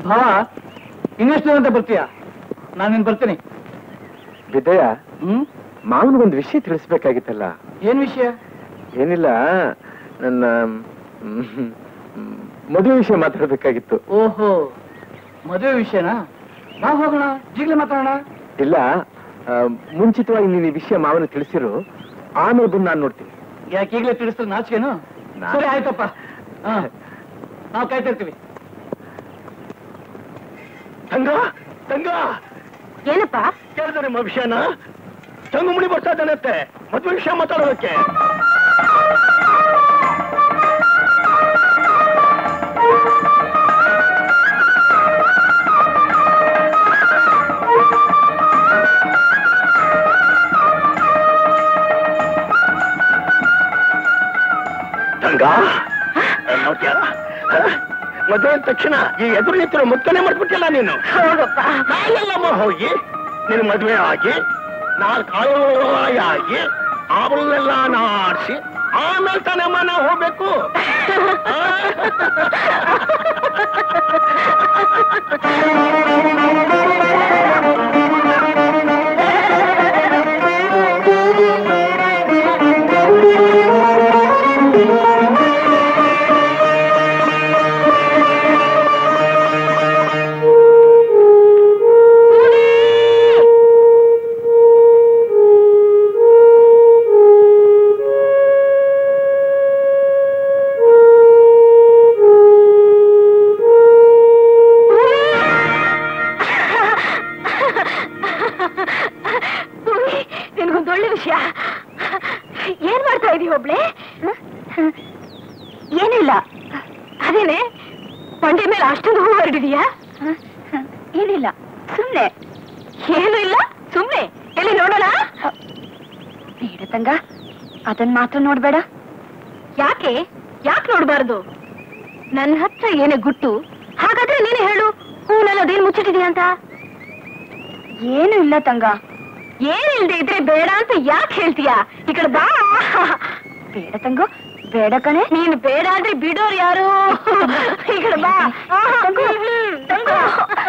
ಭಾವ ಇನ್ನೆಷ್ಟು ಅಂತ ಬರ್ತೀಯಾ ನಾನಿನ್ ಬರ್ತೀನಿ ವಿದಯ ಹ್ಮ್ ಮಾವನಿಗೊಂದು ವಿಷಯ ತಿಳಿಸ್ಬೇಕಾಗಿತ್ತಲ್ಲ ಏನ್ ವಿಷಯ ಏನಿಲ್ಲ ನನ್ನ ಮ್, ಮ್, ಮದುವೆ ವಿಷಯ ಮಾತಾಡ್ಬೇಕಾಗಿತ್ತು ಓಹೋ ಮದುವೆ ವಿಷಯನಾ ಬಾ ಹೋಗೋಣ ಈಗಲೇ ಮಾತಾಡೋಣ ಇಲ್ಲ ಆ, ಮುಂಚಿತವಾಗಿ ನೀನು ಈ ವಿಷಯ ಮಾವನ ತಿಳಿಸಿರು ಆಮೇಲೆ ಬಂದು ನಾನು ನೋಡ್ತೀನಿ ಯಾಕೆ ಈಗಲೇ ತಿಳಿಸಿದ್ರೆ ನಾಚಿಕೆನು ನಾ- ಸರಿ ಆಯ್ತಪ್ಪ ಹಾ ನಾವು ಕಾಯ್ತಾ ಇರ್ತೀವಿ ತಂಗ ತಂಗ ಏನಪ್ಪ ಕೇಳಿದ್ರೆ ನಿಮ್ಮ ವಿಷಯನ ಚಂಗುಮುಳಿ ಬರ್ತಾ ಇದ್ದಾನಂತೆ ಮದುವೆ ವಿಷಯ ಮಾತಾಡೋದಕ್ಕೆ ತಂಗ ನೋಡ್ತೀಯ ಮದುವೆ ಅಂದ ತಕ್ಷಣ ಈ ಎದುರು ನಿಂತಿರೋ ಮುತ್ತನೆ ಮಾಡ್ಬಿಟ್ಟಿಲ್ಲ ನೀನು ಹೌದಪ್ಪ ನಾಳೆಲ್ಲಮ್ಮ ಹೋಗಿ ನಿನ್ ಮದುವೆ ಆಗಿ ನಾಲ್ಕು ಆಗಿ ಅವಳನ್ನೆಲ್ಲ ನಾಡಿಸಿ ಆಮೇಲೆ ತಾನಮ್ಮ ನಾವು ಹೋಗ್ಬೇಕು ನಿನ್ಗೊಂದು ಒಳ್ಳೆ ವಿಷಯ ಏನ್ ಮಾಡ್ತಾ ಇದೀಯ ಒಬ್ಳೆ ಏನಿಲ್ಲ ಅದೇನೆ ಬಂಡೆ ಮೇಲೆ ಅಷ್ಟೊಂದು ಹೂ ಹೊರಡಿದೀಯಾ ಏನಿಲ್ಲ ಸುಮ್ನೆ ಏನು ಇಲ್ಲ ಸುಮ್ನೆ ಎಲ್ಲಿ ನೋಡೋಣ ಬೇಡ ತಂಗ ಅದನ್ ಮಾತ್ರ ನೋಡ್ಬೇಡ ಯಾಕೆ ಯಾಕೆ ನೋಡ್ಬಾರ್ದು ನನ್ನ ಹತ್ರ ಏನೇ ಗುಟ್ಟು ಹಾಗಾದ್ರೆ ನೀನೇ ಹೇಳು ಹೂನಲ್ಲಿ ಅದೇನ್ ಮುಚ್ಚಿಟ್ಟಿದೀಯ ಅಂತ ಏನು ಇಲ್ಲ ತಂಗ ಏನಿಲ್ದೆ ಇದ್ರೆ ಬೇಡ ಅಂತ ಯಾಕೆ ಹೇಳ್ತೀಯ ಈ ಕಡೆ ಬಾ ಬೇಡ ತಂಗು ಬೇಡ ಕಣೆ ನೀನು ಬೇಡ ಅಂದ್ರೆ ಬಿಡೋರು ಯಾರು ಈ ಕಡೆ ಬಾ ತಂಗು ತಂಗು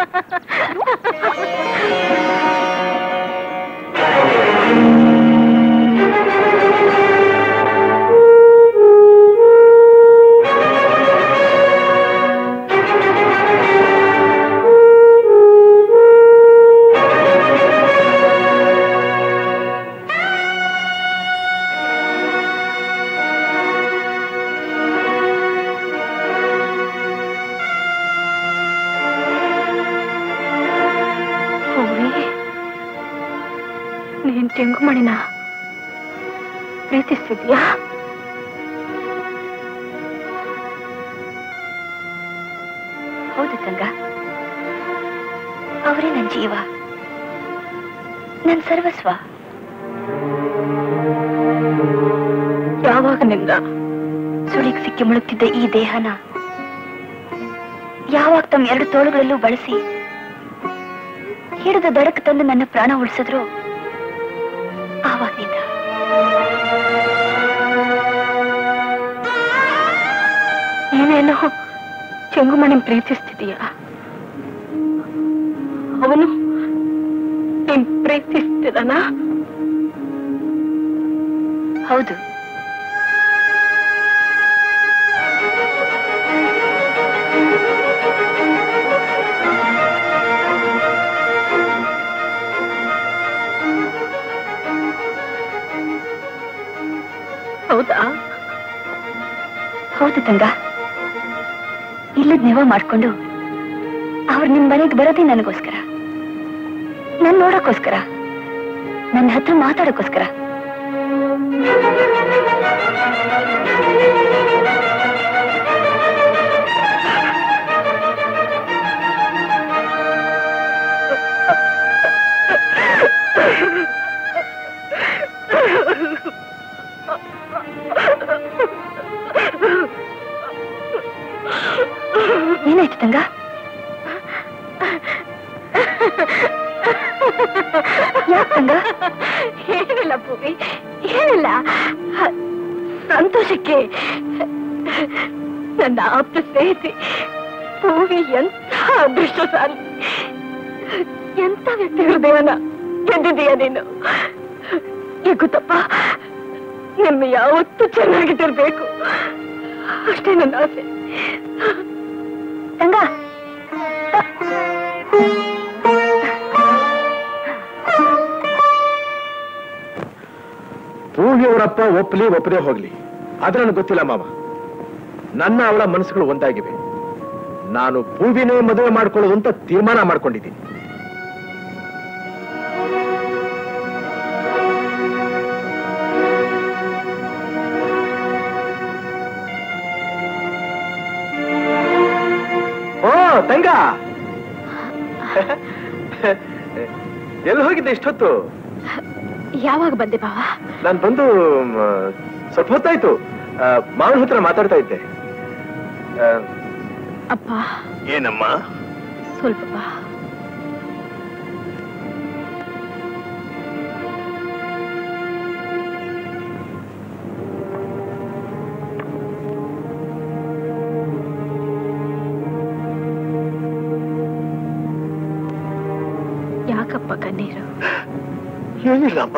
ಹೂವಿ ನೀನ್ ಚೆಂಗುಮಣಿನ ಪ್ರೀತಿಸ್ತಿದ್ಯಾ ಹೌದು ತಂಗ ಅವರೇ ನನ್ನ ಜೀವ ನನ್ನ ಸರ್ವಸ್ವ ಯಾವಾಗನಿಂದ ಸುಳಿಗ್ ಸಿಕ್ಕಿ ಮುಳುಗ್ತಿದ್ದ ಈ ದೇಹನ ಯಾವಾಗ ತಮ್ಮ ಎರಡು ತೋಳುಗಳಲ್ಲೂ ಬಳಸಿ ಹಿಡಿದು ದಡಕ್ಕೆ ತಂದು ನನ್ನ ಪ್ರಾಣ ಉಳಿಸಿದ್ರು ಆವಾಗಿನಿಂದ ಏನೇನೋ ಚೆಂಗುಮಣಿ ಪ್ರೀತಿಸ್ತಿದೀಯ ಅವನು ನೀನ್ ಪ್ರೀತಿಸ್ತಿದನ ಹೌದು ಹೌದಾ ಹೌದು ತಂಗ ಇಲ್ಲದ್ ನೆವ ಮಾಡ್ಕೊಂಡು ಅವ್ರು ನಿಮ್ ಮನೆಗೆ ಬರೋದೇ ನನಗೋಸ್ಕರ ನನ್ ನೋಡಕ್ಕೋಸ್ಕರ ನನ್ನ ಹತ್ರ ಮಾತಾಡಕ್ಕೋಸ್ಕರ ಏನಾಯ್ತು ತಂಗ ಯಾಕ್ ತಂಗ ಏನಿಲ್ಲ ಭೂಮಿ ಏನಿಲ್ಲ ಸಂತೋಷಕ್ಕೆ ನನ್ನ ಆಪ್ತ ಸ್ನೇಹಿತೆ ಭೂಮಿ ಎಂತ ಅದೃಷ್ಟಶಾಲಿ ಎಂತ ವ್ಯಕ್ತಿ ಹೃದಯನ ಗೆದ್ದಿದೀಯ ನೀನು ಗೊತ್ತಪ್ಪ ನಿಮ್ಮ ಯಾವತ್ತೂ ಚೆನ್ನಾಗಿದ್ದಿರ್ಬೇಕು ಅಷ್ಟೇ ನನ್ನ ಆಸೆ ತಂಗ ಪೂವಿಯವರಪ್ಪ ಒಪ್ಪಲಿ ಒಪ್ಪದೆ ಹೋಗ್ಲಿ ಆದ್ರೆ ನನಗೆ ಗೊತ್ತಿಲ್ಲ ಮಾವ ನನ್ನ ಅವಳ ಮನಸ್ಸುಗಳು ಒಂದಾಗಿವೆ ನಾನು ಪೂವಿನೇ ಮದುವೆ ಮಾಡ್ಕೊಳ್ಳೋದು ಅಂತ ತೀರ್ಮಾನ ಮಾಡ್ಕೊಂಡಿದ್ದೀನಿ ಓ ತಂಗ ಎಲ್ಲಿ ಹೋಗಿದ್ದೆ ಇಷ್ಟೊತ್ತು ಯಾವಾಗ ಬಂದೆ ಬಾವ ನಾನು ಬಂದು ಮ್, ಸ್ವಲ್ಪ ಹೊತ್ತಾಯ್ತು ಆ, ಮಾವನ ಹತ್ರ ಮಾತಾಡ್ತಾ ಇದ್ದೆ ಆ, ಅಪ್ಪ ಏನಮ್ಮ ಸ್ವಲ್ಪ ಬಾ ಯಾಕಪ್ಪ ಕಣ್ಣೀರು ಏನಿಲ್ಲಮ್ಮ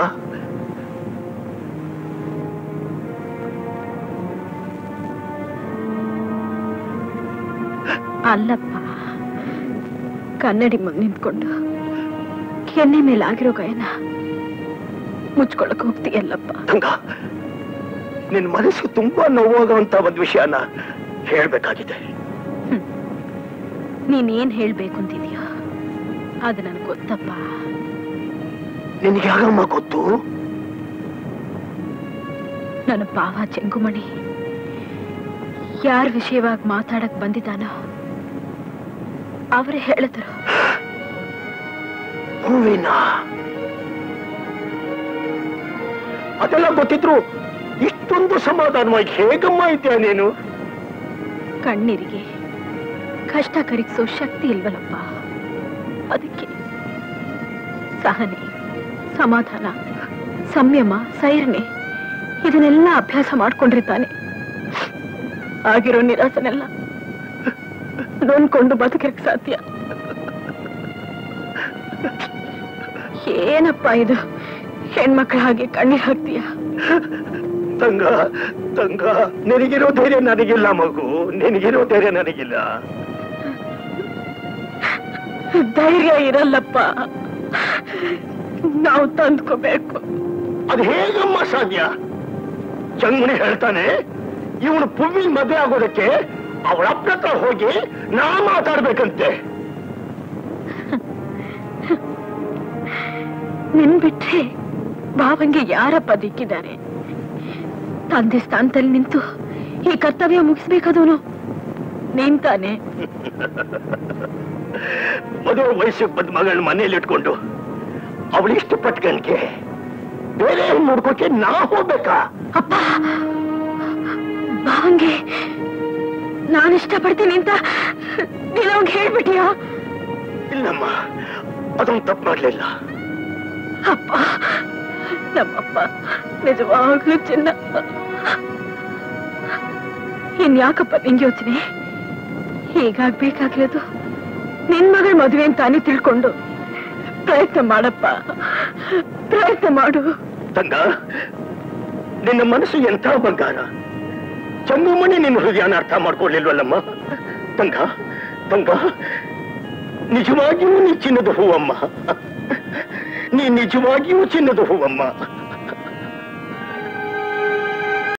ಅಲ್ಲಪ್ಪ ಕನ್ನಡಿ ಮುಂದೆ ನಿಂತ್ಕೊಂಡು ಕೆನ್ನೆ ಮೇಲೆ ಆಗಿರೋ ಗಾಯನ ಮುಚ್ಕೊಳಕ್ ಹೋಗ್ತೀಯಲ್ಲಪ್ಪ ತಂಗ ನಿನ್ ಮನಸ್ಸು ತುಂಬಾ ನೋವಾಗುವಂತ ಒಂದ್ ವಿಷಯನ ಹೇಳ್ಬೇಕಾಗಿದೆ ನೀನೇನ್ ಹೇಳ್ಬೇಕು ಅಂತಿದ್ಯೋ ಅದು ನನಗೆ ಗೊತ್ತಪ್ಪ ನಿನ್ಗೆ ಯಾಗಮ್ಮ ಗೊತ್ತು ನನ್ನ ಭಾವ ಚೆಂಗುಮಣಿ ಯಾರ ವಿಷಯವಾಗಿ ಮಾತಾಡಕ್ ಬಂದಿದ್ದಾನೋ ಅವರೇ ಹೇಳಿದ್ರು ಹೂವಿನ ಅದೆಲ್ಲ ಗೊತ್ತಿದ್ರು ಇಷ್ಟೊಂದು ಸಮಾಧಾನವಾಗಿ ಹೇಗಮ್ಮ ಇದ್ಯಾ ನೀನು ಕಣ್ಣೀರಿಗೆ ಕಷ್ಟ ಕರಗಿಸೋ ಶಕ್ತಿ ಇಲ್ವಲ್ಲಪ್ಪ ಅದಕ್ಕೆ ಸಹನೆ ಸಮಾಧಾನ ಸಂಯಮ ಸೈರಣೆ ಇದನ್ನೆಲ್ಲ ಅಭ್ಯಾಸ ಮಾಡ್ಕೊಂಡಿರ್ತಾನೆ ಆಗಿರೋ ನಿರಾಸನೆಲ್ಲ ನೋಡ್ಕೊಂಡು ಬದುಕಕ್ಕೆ ಸಾಧ್ಯ ಏನಪ್ಪ ಇದು ಹೆಣ್ಮಕ್ಳ ಹಾಗೆ ಕಣ್ಣೀರ್ ಹಾಕ್ತೀಯ ತಂಗ ತಂಗ ನಿನಗಿರೋ ಧೈರ್ಯ ನನಗಿಲ್ಲ ಮಗು ನಿನಗಿರೋ ಧೈರ್ಯ ನನಗಿಲ್ಲ ಧೈರ್ಯ ಇರಲ್ಲಪ್ಪ ನಾವು ತಂದ್ಕೋಬೇಕು ಅದು ಹೇಗಮ್ಮ ಸಾಧ್ಯ ಚಂಗುಣಿ ಹೇಳ್ತಾನೆ ಇವನು ಪುವ್ವಿ ಮದುವೆ ಆಗೋದಕ್ಕೆ ಅವಳ ಹತ್ರ ಹೋಗಿ ನಾ ಮಾತಾಡ್ಬೇಕಂತೆ ನಿನ್ ಬಿಟ್ರೆ ಭಾವಂಗೆ ಯಾರಪ್ಪ ದಿಕ್ಕಿದ್ದಾರೆ ತಂದೆ ಸ್ಥಾನದಲ್ಲಿ ನಿಂತು ಈ ಕರ್ತವ್ಯ ಮುಗಿಸ್ಬೇಕಾದವನು ನೀನ್ ತಾನೆ ಮದುವೆ ವಯಸ್ಸಿಗೆ ಬಂದ ಮಗಳನ್ನ ಮನೇಲಿ ಇಟ್ಕೊಂಡು ಅವಳು ಇಷ್ಟಪಟ್ಕಂಡ್ಗೆ ಬೇರೆ ಹೆಣ್ಣ್ ನೋಡ್ಕೋಕೆ ನಾ ಹೋಗ್ಬೇಕಾ ಅಪ್ಪ ಭಾವಂಗೆ ನಾನು ಇಷ್ಟಪಡ್ತೀನಿ ಅಂತ ನೀನು ಅವ್ನಿಗೆ ಹೇಳ್ಬಿಟ್ಟಿಯಾ ಇಲ್ಲಮ್ಮ ಅದೊಂದು ತಪ್ಪು ಮಾಡ್ಲಿಲ್ಲ ಅಪ್ಪ ನಮ್ಮಪ್ಪ ನಿಜವಾಗ್ಲೂ ಚಿನ್ನ ಇನ್ಯಾಕಪ್ಪ ನಿಂಗೆ ಯೋಚನೆ ಹೀಗಾಗ್ಬೇಕಾಗಿರೋದು ನಿನ್ ಮಗಳ ಮದುವೆ ಅಂತಾನೆ ತಿಳ್ಕೊಂಡು ಪ್ರಯತ್ನ ಮಾಡಪ್ಪ ಪ್ರಯತ್ನ ಮಾಡು ತಂಗ ನಿನ್ನ ಮನಸ್ಸು ಎಂಥ ಬಂಗಾರ ಚಂಗುಮಣಿ ನಿನ್ನ ಹೃದಯನ ಅರ್ಥ ಮಾಡ್ಕೊಳ್ಳಿಲ್ವಲ್ಲಮ್ಮ ತಂಗ ತಂಗ ನಿಜವಾಗಿಯೂ ನೀ ಚಿನ್ನದ ಹೂವಮ್ಮ ನೀ ನಿಜವಾಗಿಯೂ ಚಿನ್ನದ ಹೂವಮ್ಮ